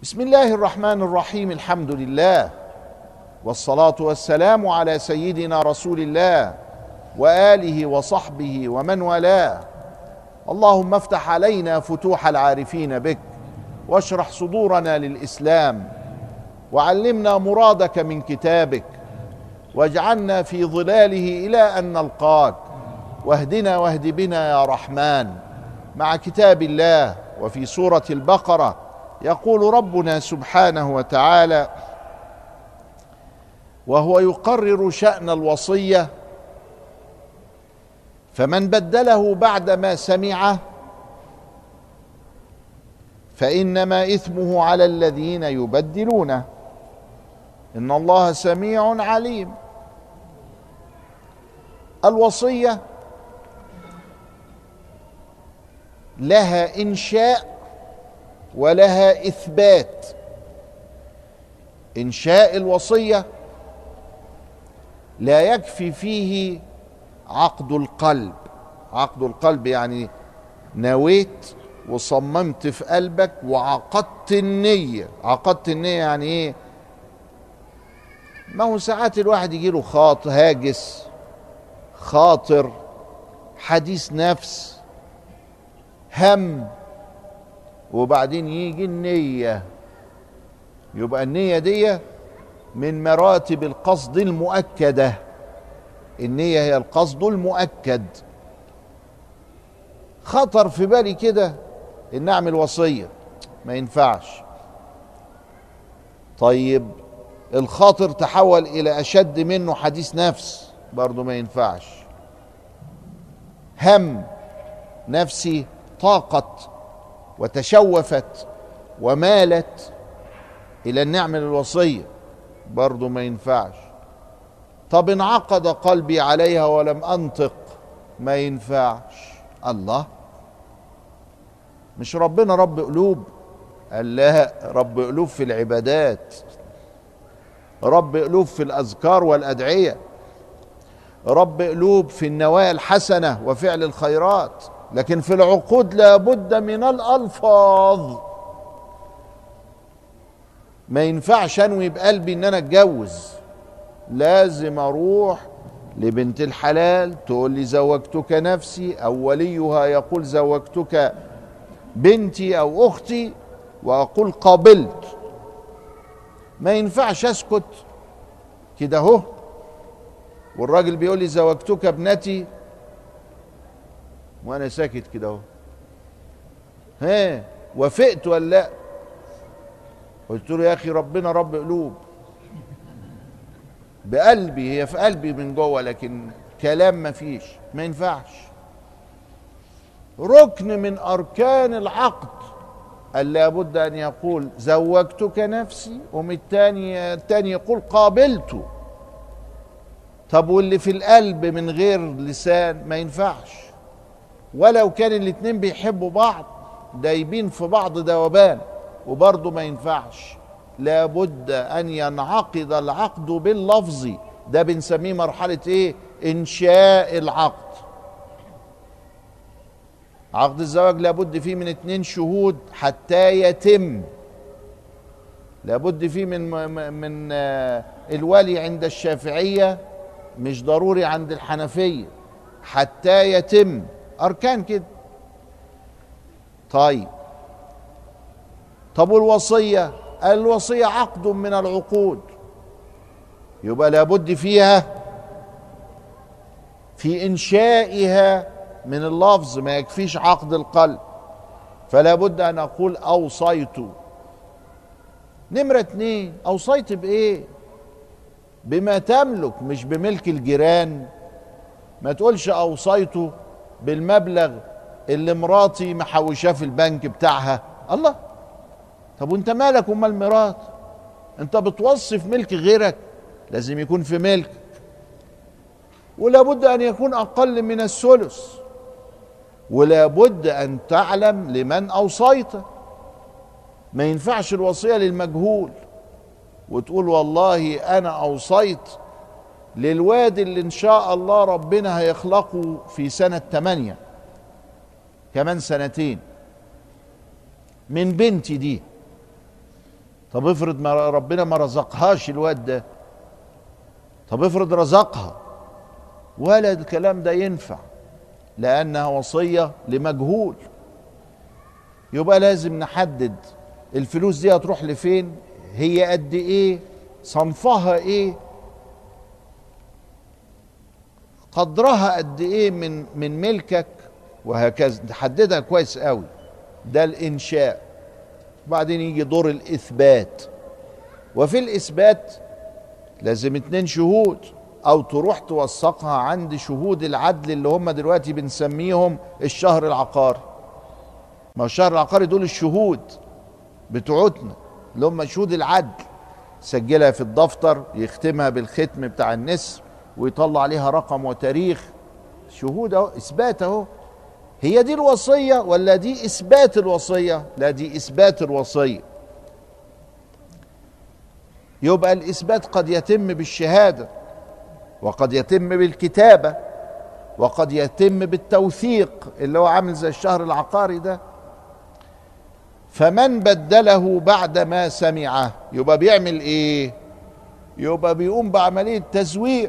بسم الله الرحمن الرحيم الحمد لله والصلاه والسلام على سيدنا رسول الله واله وصحبه ومن والاه اللهم افتح علينا فتوح العارفين بك واشرح صدورنا للاسلام وعلمنا مرادك من كتابك واجعلنا في ظلاله الى ان نلقاك واهدنا واهد بنا يا رحمن مع كتاب الله وفي سوره البقره يقول ربنا سبحانه وتعالى وهو يقرر شان الوصيه فمن بدله بعدما سمعه فانما اثمه على الذين يبدلونه ان الله سميع عليم الوصيه لها انشاء ولها اثبات انشاء الوصيه لا يكفي فيه عقد القلب عقد القلب يعني نويت وصممت في قلبك وعقدت النيه عقدت النيه يعني ايه ما هو ساعات الواحد يجيله خاطر هاجس خاطر حديث نفس هم وبعدين يجي النية يبقى النية دي من مراتب القصد المؤكدة النية هي القصد المؤكد خطر في بالي كده ان اعمل وصية ما ينفعش طيب الخاطر تحول الى اشد منه حديث نفس برضه ما ينفعش هم نفسي طاقت وتشوفت ومالت الى ان نعمل الوصيه برضه ما ينفعش طب انعقد قلبي عليها ولم انطق ما ينفعش الله مش ربنا رب قلوب قال لا رب قلوب في العبادات رب قلوب في الاذكار والادعيه رب قلوب في النوايا الحسنه وفعل الخيرات لكن في العقود لابد من الالفاظ ما ينفعش انوي بقلبي ان انا اتجوز لازم اروح لبنت الحلال تقول لي زوجتك نفسي او وليها يقول زوجتك بنتي او اختي واقول قابلت ما ينفعش اسكت كده اهو والراجل بيقول لي زوجتك ابنتي وانا ساكت كده اهو ها وافقت ولا لا قلت له يا اخي ربنا رب قلوب بقلبي هي في قلبي من جوه لكن كلام ما فيش ما ينفعش ركن من اركان العقد قال لابد ان يقول زوجتك نفسي ومن الثاني الثاني يقول قابلته طب واللي في القلب من غير لسان ما ينفعش ولو كان الاتنين بيحبوا بعض دايبين في بعض دوبان وبرضه ما ينفعش لابد ان ينعقد العقد باللفظ ده بنسميه مرحله ايه انشاء العقد عقد الزواج لابد فيه من اتنين شهود حتى يتم لابد فيه من من الولي عند الشافعيه مش ضروري عند الحنفيه حتى يتم اركان كده طيب طب والوصيه الوصيه عقد من العقود يبقى لابد فيها في انشائها من اللفظ ما يكفيش عقد القلب فلا بد ان اقول اوصيت نمرة اتنين اوصيت بايه بما تملك مش بملك الجيران ما تقولش اوصيت بالمبلغ اللي مراتي محوشاه في البنك بتاعها الله طب وانت مالك امال مرات انت بتوصي في ملك غيرك لازم يكون في ملك ولابد ان يكون اقل من الثلث ولابد ان تعلم لمن اوصيت ما ينفعش الوصيه للمجهول وتقول والله انا اوصيت للواد اللي ان شاء الله ربنا هيخلقه في سنه ثمانيه كمان سنتين من بنتي دي طب افرض ما ربنا ما رزقهاش الواد ده طب افرض رزقها ولا الكلام ده ينفع لانها وصيه لمجهول يبقى لازم نحدد الفلوس دي هتروح لفين هي قد ايه صنفها ايه قدرها قد ايه من من ملكك وهكذا تحددها كويس قوي ده الانشاء وبعدين يجي دور الاثبات وفي الاثبات لازم اتنين شهود او تروح توثقها عند شهود العدل اللي هم دلوقتي بنسميهم الشهر العقاري ما هو الشهر العقاري دول الشهود بتوعتنا اللي هم شهود العدل سجلها في الدفتر يختمها بالختم بتاع النسر ويطلع عليها رقم وتاريخ شهود اهو اثبات اهو هي دي الوصيه ولا دي اثبات الوصيه لا دي اثبات الوصيه يبقى الاثبات قد يتم بالشهاده وقد يتم بالكتابه وقد يتم بالتوثيق اللي هو عامل زي الشهر العقاري ده فمن بدله بعد ما سمعه يبقى بيعمل ايه يبقى بيقوم بعمليه تزوير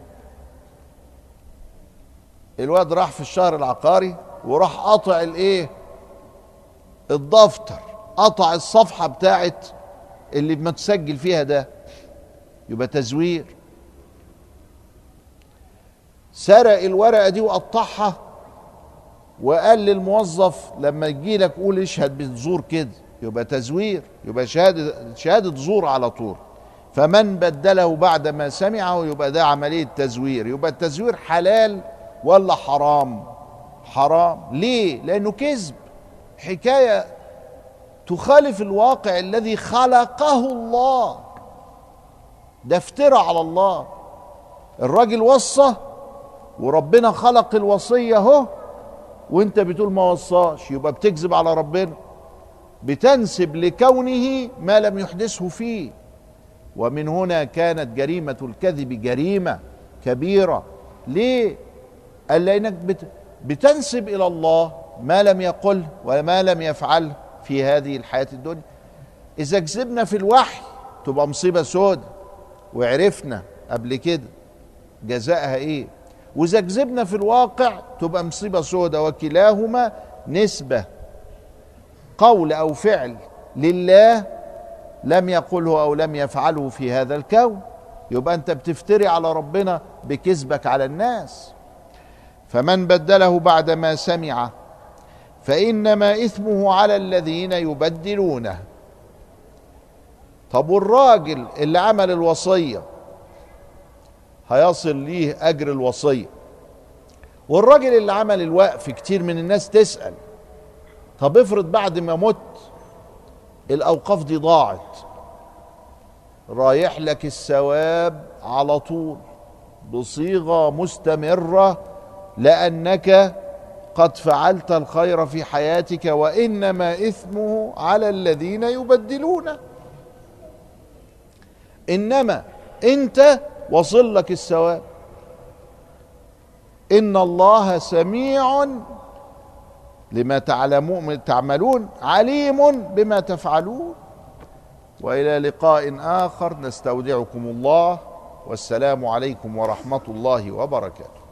الواد راح في الشهر العقاري وراح قطع الايه الدفتر قطع الصفحه بتاعت اللي متسجل فيها ده يبقى تزوير سرق الورقه دي وقطعها وقال للموظف لما يجي لك قول اشهد بالزور كده يبقى تزوير يبقى شهاده شهاده زور على طول فمن بدله بعد ما سمعه يبقى ده عمليه تزوير يبقى التزوير حلال ولا حرام حرام ليه لانه كذب حكايه تخالف الواقع الذي خلقه الله ده افتراء على الله الراجل وصى وربنا خلق الوصيه اهو وانت بتقول ما وصاش يبقى بتكذب على ربنا بتنسب لكونه ما لم يحدثه فيه ومن هنا كانت جريمه الكذب جريمه كبيره ليه قال لانك بت بتنسب الى الله ما لم يقل وما لم يفعل في هذه الحياه الدنيا اذا كذبنا في الوحي تبقى مصيبه سودة وعرفنا قبل كده جزاءها ايه واذا كذبنا في الواقع تبقى مصيبه سودة وكلاهما نسبه قول او فعل لله لم يقله او لم يفعله في هذا الكون يبقى انت بتفتري على ربنا بكذبك على الناس فمن بدله بعد ما سمع فانما اثمه على الذين يبدلونه طب والراجل اللي عمل الوصيه هيصل ليه اجر الوصيه والراجل اللي عمل الوقف كتير من الناس تسال طب افرض بعد ما مت الاوقاف دي ضاعت رايح لك الثواب على طول بصيغه مستمره لانك قد فعلت الخير في حياتك وانما اثمه على الذين يبدلونه انما انت وصل لك الثواب ان الله سميع لما تعلمون تعملون عليم بما تفعلون والى لقاء اخر نستودعكم الله والسلام عليكم ورحمه الله وبركاته